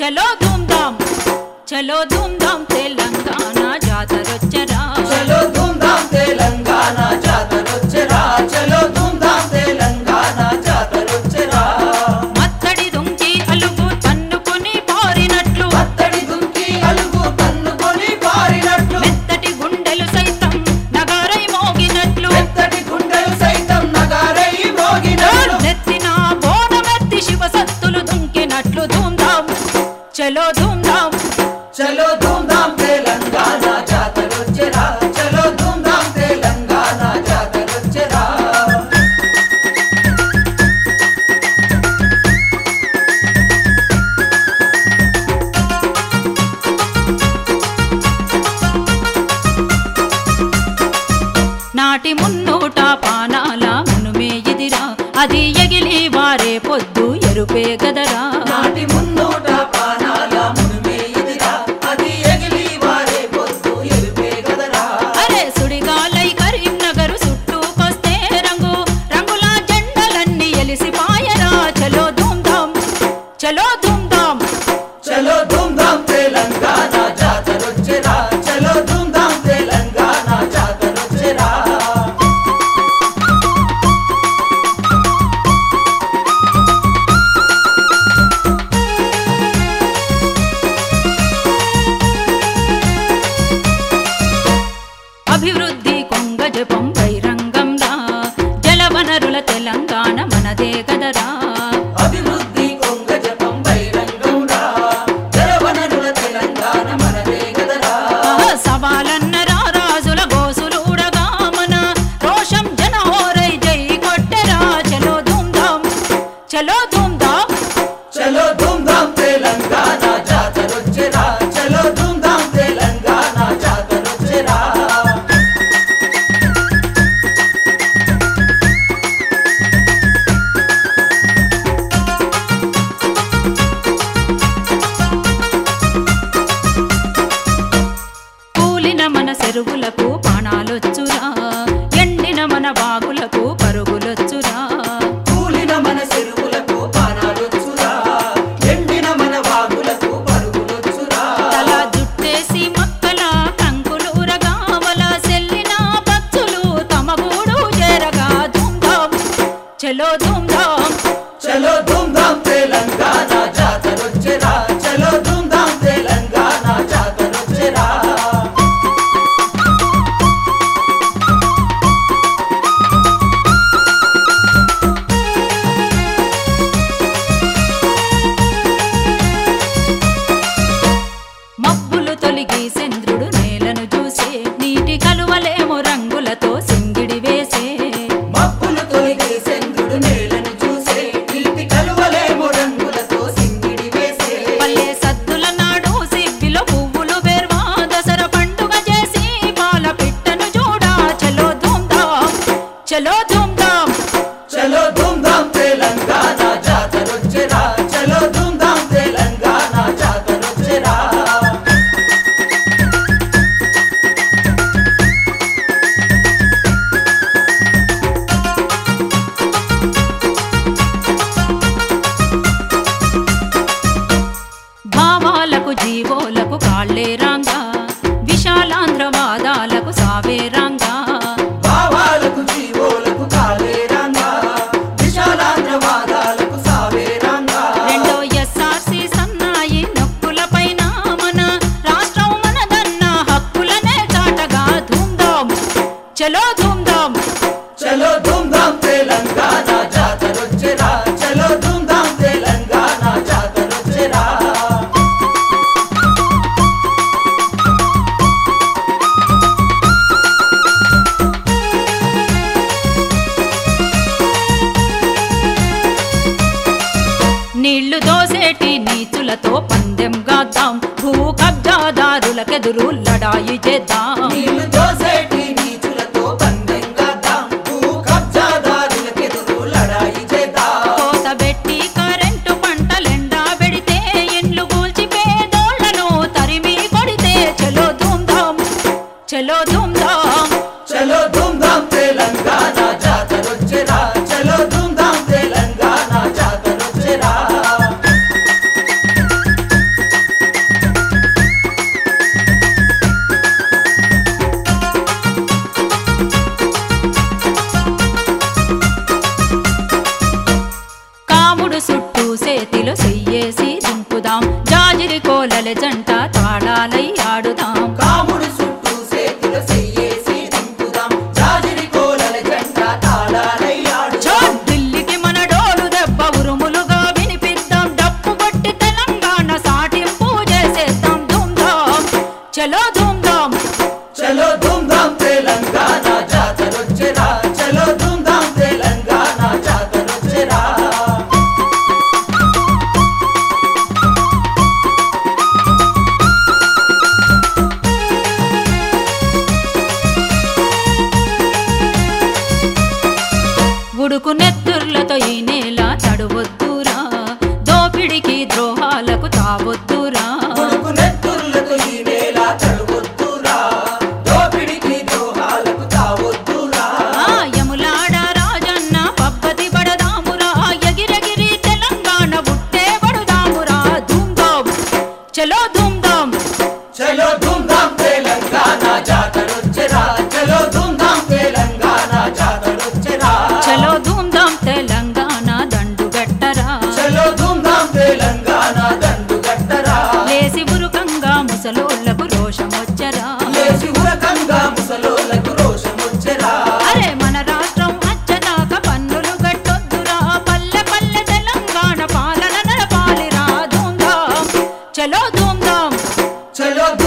చలో ధూమ్ ధామ్ చలో ధూమ్ ధామ్ తెలంగాణ జాతరొచ్చరా చలో ధూమ్ ధామ్ తెలంగాణ జాతరొచ్చరా చలో ధూమ్ ధామ్ తెలంగాణ జాతరొచ్చరా మత్తడి దుంకి అలుగు తన్నుకుని పారినట్లు అత్తడి దుంకి అలుగు తన్నుకొని పారినట్లు మెత్తటి గుండెలు సైతం నగారై మోగినట్లు మెత్తటి గుండెలు సైతం నగారై మోగినట్లు నెత్తిన బోనమెత్తి శివ సత్తులు దుంకినట్లు ధూమ్ ధామ్ చలో ధూమ్ ధామ్ చలో ధూమ్ ధామ్ తెలంగాణ జాతరొచ్చరా చలో ధూమ్ ధామ్ తెలంగాణ జాతరొచ్చరా నాటి మున్నూట పానాల మునుమే ఇదిరా అది ఎగిలి వారే పొద్దు ఎరుపే గదరా నాటి మున్నోట పానాల మునిమే ఎదిరా అది ఎగిలి వారే పొద్దు ఎరుపే గదరా అరే సుడిగాలై కరీంనగర్ చుట్టూకొస్తే రంగు రంగుల జెండలన్నీ ఎలిసి పాయరా చలో ధూమ్ ధామ్ చలో ధూమ్ ధామ్ చలో ధూమ్ ధామ్ తెలంగాణ జాతరొచ్చరా చలో ధూమ్ ధామ్ తెలంగాణ జాతరొచ్చరా అభివృద్ధి కొంగ జపం బహిరంగంగా జలవనరుల తెలంగాణ మనదే గదరా అభివృద్ధి కొంగ జపం బహిరంగంగా జలవనరుల తెలంగాణ మనదే గదరా ఆహా, సవాలన్న రారాజుల గోసులుడగా మన రోషం జనహోరై జై కొట్టెరా చలో ధూమ్ ధామ్ చలో ధూమ్ ధామ్ చలో ధూమ్ ధామ్ తెలంగాణ జాతరొచ్చరా చలో ధూమ్ ధామ్ తెలంగాణ జాతరొచ్చరా కూలిన మన చెరువులకు పాణాలొచ్చురా ఎండిన మన బాగులకు పరుగులొచ్చురా కూలిన మన చెరువులకు పానాలొచ్చురా ఎండిన మన వాగులకు పరుగులొచ్చురా తల జుట్టేసి మక్కల కంకులూరగా వల సెల్లిన పచ్చులు తమ గూడు చేరగా ధూమ్ ధామ్ చలో ధూమ్ ధామ్ చలో ధూమ్ ధామ్ తెలంగాణ జాతరొచ్చరా చలో ధూమ్ ధామ్ తెలంగాణ జాతరొచ్చరా మబ్బులు తొలిగి చంద్రుడు నేలను చూసే నీటి కలువలేమో రంగులతో సింగిడి వేసే మబ్బులు తొలిగే చంద్రుడు నేలను చూసే నీటి కలువలేమో రంగులతో సింగిడి వేసే పల్లె సద్దుల నాడు సిబ్బిలో పువ్వులు బెర్వా దసర పండుగ చేసి పాల పిట్టను చూడా చలో ధూమ్ ధామ్ చలో ధూమ్ ధామ్ చలో ధూమ్ ధామ్ తెలంగాణ జాతరొచ్చరా చలో ధూమ్ ధామ్ తెలంగాణ జాతరొచ్చరా భావాలకు జీవోలకు కాళ్ళే రాంగా విశాలాంధ్ర వాదాలకు సావే రాంగా భావాలకు జీవోలకు కాలేరంగా విశాలాంధ్ర వాదాలకు సావేరంగా రెండో ఎస్ఆర్సి సన్నాయి నొక్కుల పైన మన రాష్ట్రం మనదన్న హక్కులనే చాటగా ధూమ్ ధామ్ చలో ధూమ్ ధామ్ చలో ధూమ్ ధామ్ తెలంగాణ జాతరొచ్చరా చలో ధూమ్ ధామ్ తెలంగాణ జాతరొచ్చరా నీళ్లు దోసేటి నీచులతో పందెం గాద్దాం భూ కబ్జాదారులకెదురు లడాయి చేద్దాం నీళ్లు దోసేటి నీచులతో పందెంగా దాం భూ కబ్జాదారులకెదురు లడాయి చేద్దాం కోత పెట్టి కరెంటు పంటలెండా పెడితే ఇండ్లు కూల్చి పేదోళ్లను తరిమి కొడితే చలో ధూమ్ ధామ్ చలో ధూమ్ ధామ్ చలో ధూమ్ ధామ్ తెలంగాణ జాతరొచ్చరా చలో ధూమ్ ధామ్ తెలంగాణ జాతరొచ్చరా ధూమ్ధాం జాజిరి కోలల జంట తాళాలై ఆడుదాం కాముడు చుట్టూ చేతిలో చెయ్యేసి దింపుదాం జాజిరి కోలల జంట తాళాలై ఆడుదాం చోట్ ఢిల్లీకి మన డోలు దెబ్బ ఉరుములుగా వినిపిద్దాం డప్పు కొట్టి తెలంగాణ సాటింపు చేసేద్దాం ధూమ్ధాం చలో ధూమ్ధాం చలో ధూమ్ధాం తెలంగాణ జాతరొచ్చెరా చలో ధూమ్ధాం తెలంగాణ జాతరొచ్చెరా ఉడుకు నెత్తుర్లతో ఈ నేల తడువొద్దురా దోపిడికి ద్రోహాలకు తావొద్దురా కొడుకు నెత్తుర్లతో ఈ నేల తడువొద్దురా దోపిడికి ద్రోహాలకు తావొద్దురా ఆ యములాడ రాజన్న పబ్బతి పడదామురా ఎగిరెగిరి తెలంగాణ బుట్టే పడుదామురా ధూమ్ధాం చలో ధూమ్ధాం చలో ధూమ్ధాం తెలంగాణ జాతరొచ్చెరా చలో ధూమ్ధాం తెలంగాణ జాతరొచ్చెరా చలో ధూమ్ధాం తెలంగాణ దండుగట్టరా చలో ధూమ్ధాం తెలంగాణ దండుగట్టరా లేసి బురుకంగా ముసలోళ్లకు రోషమొచ్చరా లేచి ఉరకంగా ముసలోళ్ళకు రోషమొచ్చెరా అరే మన రాష్ట్రం అచ్చదాక పన్నులు గట్టొద్దురా పల్లె పల్లె తెలంగాణ పాలన నడపాలిరా ధూమ్ధాం చలో ధూమ్ధాం చలో